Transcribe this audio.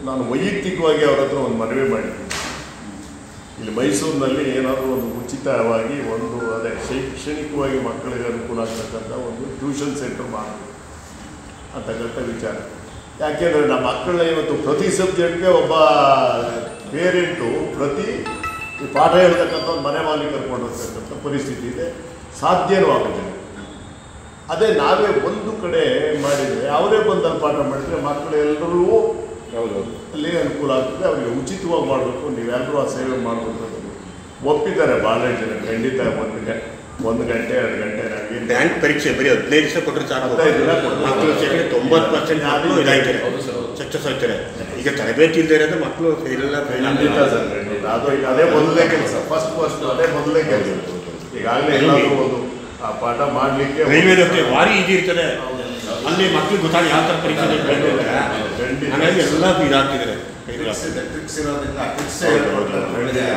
ನಾನು ವೈಯಕ್ತಿಕವಾಗಿ ಅವ್ರ ಹತ್ರ ಒಂದು ಮನವಿ ಮಾಡಿದ್ದೀನಿ ಇಲ್ಲಿ ಮೈಸೂರಿನಲ್ಲಿ ಏನಾದರೂ ಒಂದು ಉಚಿತವಾಗಿ ಒಂದು ಅದೇ ಶೈಕ್ಷಣಿಕವಾಗಿ ಮಕ್ಕಳಿಗೆ ಅನುಕೂಲ ಆಗ್ತಕ್ಕಂಥ ಒಂದು ಟ್ಯೂಷನ್ ಸೆಂಟರ್ ಮಾಡಬೇಕು ಅಂತಕ್ಕಂಥ ವಿಚಾರ ಯಾಕೆಂದರೆ ನಮ್ಮ ಮಕ್ಕಳನ್ನ ಇವತ್ತು ಪ್ರತಿ ಸಬ್ಜೆಕ್ಟ್ಗೆ ಒಬ್ಬ ಪೇರೆಂಟು ಪ್ರತಿ ಈ ಪಾಠ ಹೇಳ್ತಕ್ಕಂಥ ಒಂದು ಮನೆ ಮಾಲೀಕ ಕರ್ಕೊಂಡು ಹೋಗ್ತಕ್ಕಂಥ ಪರಿಸ್ಥಿತಿ ಇದೆ ಸಾಧ್ಯನೂ ಆಗುತ್ತಿಲ್ಲ ಅದೇ ನಾವೇ ಒಂದು ಕಡೆ ಮಾಡಿದರೆ ಅವರೇ ಬಂದಲ್ಲಿ ಪಾಠ ಮಾಡಿದರೆ ಮಕ್ಕಳು ಎಲ್ಲರೂ ಹೌದೌದು ಅಲ್ಲಿ ಅನುಕೂಲ ಆಗ್ತದೆ ಅವರಿಗೆ ಉಚಿತವಾಗಿ ಮಾಡಬೇಕು ನೀವೆಲ್ಲರೂ ಆ ಸೇವೆ ಮಾಡಬೇಕು ಅಂತ ಒಪ್ಪಿದ್ದಾರೆ ಭಾಳ ಜನ ಖಂಡಿತ ಒಂದು ಗಂಟೆ ಒಂದು ಗಂಟೆ ಎರಡು ಗಂಟೆ ನನಗೆ ಬ್ಯಾಂಕ್ ಪರೀಕ್ಷೆ ಬರೀ ಹದಿನೈದು ದಿವಸ ಕೊಟ್ಟರೆ ಸಾಕು ಹದಿನೈದು ದಿನ ಕೊಟ್ರೆ ಮಕ್ಕಳು ಶೇಕಡ ತೊಂಬತ್ತು ಪರ್ಸೆಂಟ್ ಮಕ್ಕಳು ಇದಾಯ್ತಾರೆ ಹೌದು ಸರ್, ಹೌದು. ಸಕ್ಸಸ್ ಆಗ್ತಾರೆ ಈಗ ತರಬೇತಿ ಇಲ್ಲದೆ ಇರೋದು ಮಕ್ಕಳು ಫೇಲೆಲ್ಲ ಫೇಲ್ ಖಂಡಿತ ಸರ್ ಖಂಡಿತ ಅದು ಈಗ ಅದೇ ಮೊದಲನೇ ಕೆಲಸ ಫಸ್ಟ್ ಫಸ್ಟ್ ಅದೇ ಮೊದಲೇ ಕೆಲಸ ಈಗಾಗಲೇ ಎಲ್ಲಾದ್ರೂ ಒಂದು ಆ ಪಾಠ ಮಾಡಲಿಕ್ಕೆ ರೈಲ್ವೆ ಅಷ್ಟೇ ಭಾರಿ ಈಜಿ ಇರ್ತದೆ ಅಲ್ಲಿ ಮಕ್ಳಿಗೆ ಗೊತ್ತಾಗ ಯಾವ ಥರ ಪರೀಕ್ಷೆ ಇದೆ ಅಂತ ಖಂಡಿತ. ಹಾಗಾಗಿ ಎಲ್ಲ ಇದಾಗ್ತಿದ್ದಾರೆ ಟ್ರಿಕ್ಸ್ ಇದೆ ಟ್ರಿಕ್ಸ್ ಇರೋದ್ರಿಂದ ಟ್ರಿಕ್ಸ್ ಹೌದು, ಹೌದು, ಹೌದು.